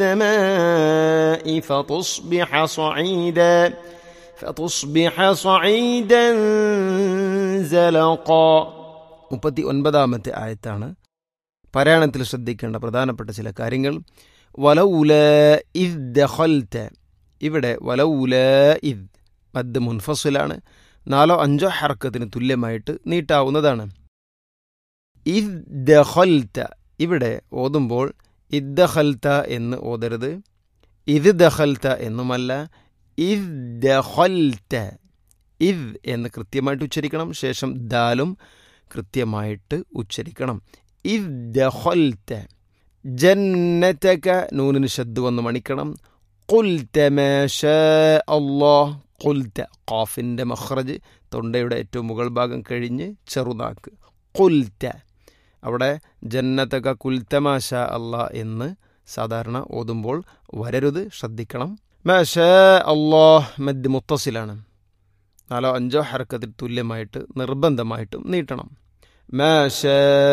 السماء فتصبح صعيدا فتصبح صعيدا زلقا മുപ്പത്തി ഒൻപതാമത്തെ ആയത്താണ് പാരായണത്തിൽ ശ്രദ്ധിക്കേണ്ട പ്രധാനപ്പെട്ട ചില കാര്യങ്ങൾ വലൗല ഇദ് ദഖൽത ഇവിടെ വലൗല ഇദ് മദ് മുൻഫസിലാണ് നാലോ അഞ്ചോ ഹർക്കത്തിന് തുല്യമായിട്ട് നീട്ടാവുന്നതാണ് ഇദ് ദഖൽത ഇവിടെ ഓതുമ്പോൾ ഇദ് ദഖൽത എന്ന് ഓതരുത് ഇത് ദഖൽത എന്നുമല്ല ഇദ് ദഖൽത ഇദ് എന്ന് കൃത്യമായിട്ട് ഉച്ചരിക്കണം ശേഷം ദാലും കൃത്യമായിട്ട് ഉച്ചരിക്കണം ഇദ് ദഖൽത ജന്നതക നൂനിന് ശബ്ദ് വന്ന് മണിക്കണം قلت ما شاء الله قلت ഖാഫിൻ്റെ മഖ്റജ് തൊണ്ടയുടെ ഏറ്റവും മുകൾ ഭാഗം കഴിഞ്ഞ് ചെറുതാക്ക് കുൽത്ത അവിടെ ജന്നതക കുൽത്തമാശ അല്ല എന്ന് സാധാരണ ഓതുമ്പോൾ വരരുത് ശ്രദ്ധിക്കണം മാഷ അള്ളാഹ് മദ് മുത്തസിലാണ് നാലോ അഞ്ചോ ഹർക്കത്തിൽ തുല്യമായിട്ട് നിർബന്ധമായിട്ടും നീട്ടണം മാഷ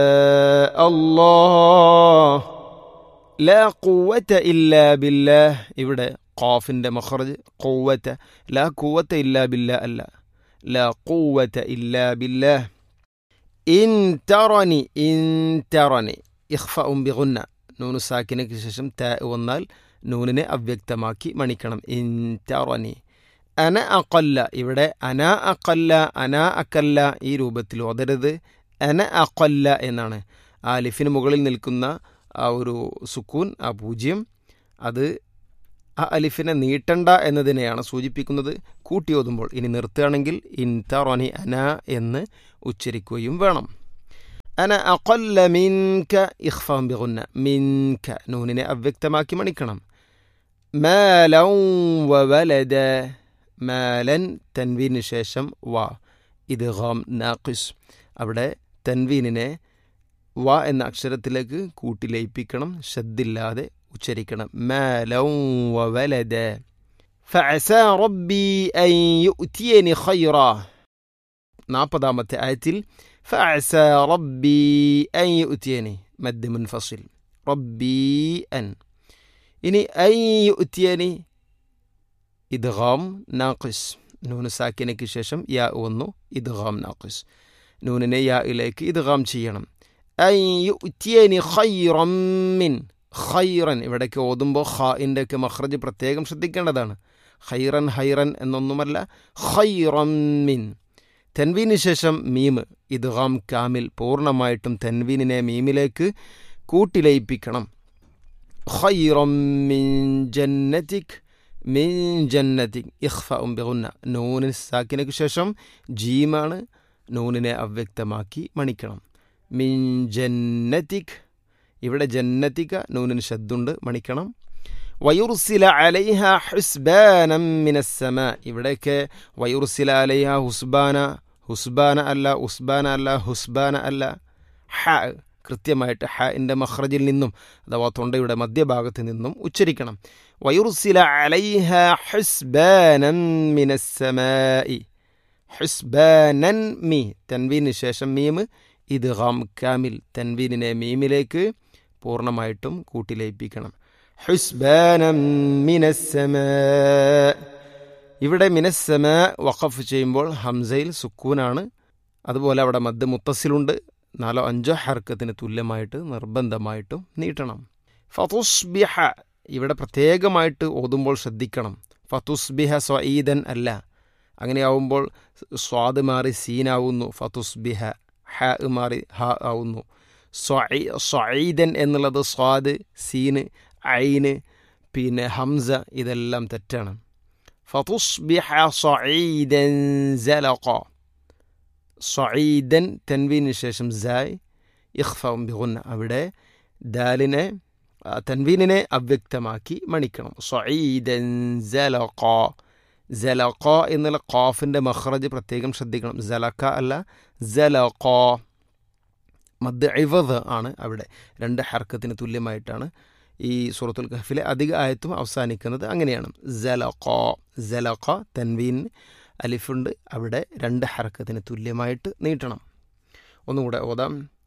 അള്ളാഹ് ലാ കൂവത്ത ഇല്ലാ ബില്ലാഹ് ഇവിടെ ഖാഫിൻ്റെ മഖറജ് കൂവത്ത ലാ കൂവത്ത ഇല്ലാ ബില്ല അല്ല ലാ കൂവത്ത ഇല്ലാ ബില്ലാഹ് ഇൻ തറനി ഇൻ തറനി ഇഖ്ഫ ഉം ബിഗുന്ന നൂന് സാക്കിനയ്ക്ക് ശേഷം ത വന്നാൽ നൂനിനെ അവ്യക്തമാക്കി മണിക്കണം ഇൻ തറനി അന അക്കല്ല ഇവിടെ അന അക്കല്ല അന അക്കല്ല ഈ രൂപത്തിൽ ഓതരുത് അന അക്കല്ല എന്നാണ് ആ ലിഫിന് മുകളിൽ നിൽക്കുന്ന ആ ഒരു സുക്കൂൻ ആ പൂജ്യം അത് ആ അലിഫിനെ നീട്ടണ്ട എന്നതിനെയാണ് സൂചിപ്പിക്കുന്നത് കൂട്ടി ഓതുമ്പോൾ ഇനി നിർത്തുകയാണെങ്കിൽ ഇൻ തറോനി അന എന്ന് ഉച്ചരിക്കുകയും വേണം അന അക്കൊല്ല മിൻക ഇഖ്ഫാം ബിഗുന്ന മിൻക നൂനിനെ അവ്യക്തമാക്കി മണിക്കണം മാലൗ വലദ മാലൻ തൻവീന് ശേഷം വ ഇത് ഗാം നാഖിസ് അവിടെ തൻവീനിനെ വ എന്ന അക്ഷരത്തിലേക്ക് കൂട്ടി ലയിപ്പിക്കണം ശദ്ദില്ലാതെ ഉച്ചരിക്കണം മാലൗ വലദ فعسى ربي أن يؤتيني خيرا നാൽപ്പതാമത്തെ ആയത്തിൽ فعسى ربي أن يؤتيني مد منفصل ربي أن ഇനി أن يؤتيني ഇദ്ഗാം നാഖിസ് നൂന് സാക്കിനയ്ക്ക് ശേഷം യാ വന്നു ഇദ്ഗാം നാഖിസ് നൂനിനെ യാ ഇലേക്ക് ഇദ്ഗാം ചെയ്യണം യുറ്റിയനി ഖൈറമ്മിൻ ഖൈറൻ ഇവിടേക്ക് ഓതുമ്പോൾ ഖാഇൻ്റെ ഒക്കെ മഖ്റജ് പ്രത്യേകം ശ്രദ്ധിക്കേണ്ടതാണ് ഖൈറൻ ഹൈറൻ എന്നൊന്നുമല്ല ഖൈറമ്മിൻ തെൻവീന് ശേഷം മീം ഇദ്ഗാം കാമിൽ പൂർണ്ണമായിട്ടും തെൻവീനിനെ മീമിലേക്ക് കൂട്ടിലയിപ്പിക്കണം ഖൈറമ്മിൻ ജന്നതിക് മിൻ ജന്നതിക് ഇഖ്ഫ ബിഗുന്ന നൂനിന് സാക്കിനയ്ക്ക് ശേഷം ജീമാണ് നൂനിനെ അവ്യക്തമാക്കി മണിക്കണം മിൻ ജന്നതിക് ഇവിടെ ജന്നതിക നൂനിന് ശബ്ദുണ്ട് മണിക്കണം വയുർസില അലൈഹ ഹുസ്ബാനം മിനസ്സമ ഇവിടെയൊക്കെ വയുർസില അലൈഹ ഹുസ്ബാന ഹുസ്ബാന അല്ല ഉസ്ബാന അല്ല ഹുസ്ബാന അല്ല ഹ കൃത്യമായിട്ട് ഹൻ്റെ മഖ്റജിൽ നിന്നും അഥവാ തൊണ്ടയുടെ മധ്യഭാഗത്ത് നിന്നും ഉച്ചരിക്കണം വയുർസില അലൈഹ ഹുസ്ബാനം മിനസ്സമായി ഹുസ്ബാനൻ മീ തൻവീന് ശേഷം മീം ഇത് ഗാം കാമിൽ തൻവീനിനെ മീമിലേക്ക് പൂർണ്ണമായിട്ടും കൂട്ടിലയിപ്പിക്കണം ഹുസ്ബാനം മിനസ്സമ ഇവിടെ മിനസ്സമ വഖഫ് ചെയ്യുമ്പോൾ ഹംസയിൽ സുക്കൂനാണ് അതുപോലെ അവിടെ മദ് മുത്തസിലുണ്ട് നാലോ അഞ്ചോ ഹർക്കത്തിന് തുല്യമായിട്ട് നിർബന്ധമായിട്ടും നീട്ടണം ഫതുസ്ബിഹ ഇവിടെ പ്രത്യേകമായിട്ട് ഓതുമ്പോൾ ശ്രദ്ധിക്കണം ഫതുസ്ബിഹ സ്വഈദൻ അല്ല അങ്ങനെയാവുമ്പോൾ സ്വാദ് മാറി സീനാവുന്നു ഫതുസ്ബിഹ ഹ മാറി ഹ ആവുന്നു സ്വഈദൻ എന്നുള്ളത് സ്വാദ് സീന് ഐന് പിന്നെ ഹംസ ഇതെല്ലാം തെറ്റാണ് ഫതുസ്ബിഹ സ്വഈദൻ സലഖ സ്വഈദൻ തൻവീന് ശേഷം സായ് ഇഖ്ഫം ബിഗുന്ന അവിടെ ദാലിനെ തൻവീനിനെ അവ്യക്തമാക്കി മണിക്കണം സ്വഈദൻ സലഖ ജലഖ എന്നുള്ള ഖാഫിൻ്റെ മഖ്റജ് പ്രത്യേകം ശ്രദ്ധിക്കണം ജലഖ അല്ല ജലഖ മദ് ഇവദ് ആണ് അവിടെ രണ്ട് ഹർക്കത്തിന് തുല്യമായിട്ടാണ് ഈ സൂറത്തുൽ കഹഫിലെ അധിക ആയത്തും അവസാനിക്കുന്നത് അങ്ങനെയാണ് ജലഖ ജലഖ തൻവീൻ അലിഫുണ്ട് അവിടെ രണ്ട് ഹർക്കത്തിന് തുല്യമായിട്ട് നീട്ടണം ഒന്നുകൂടെ ഓതാം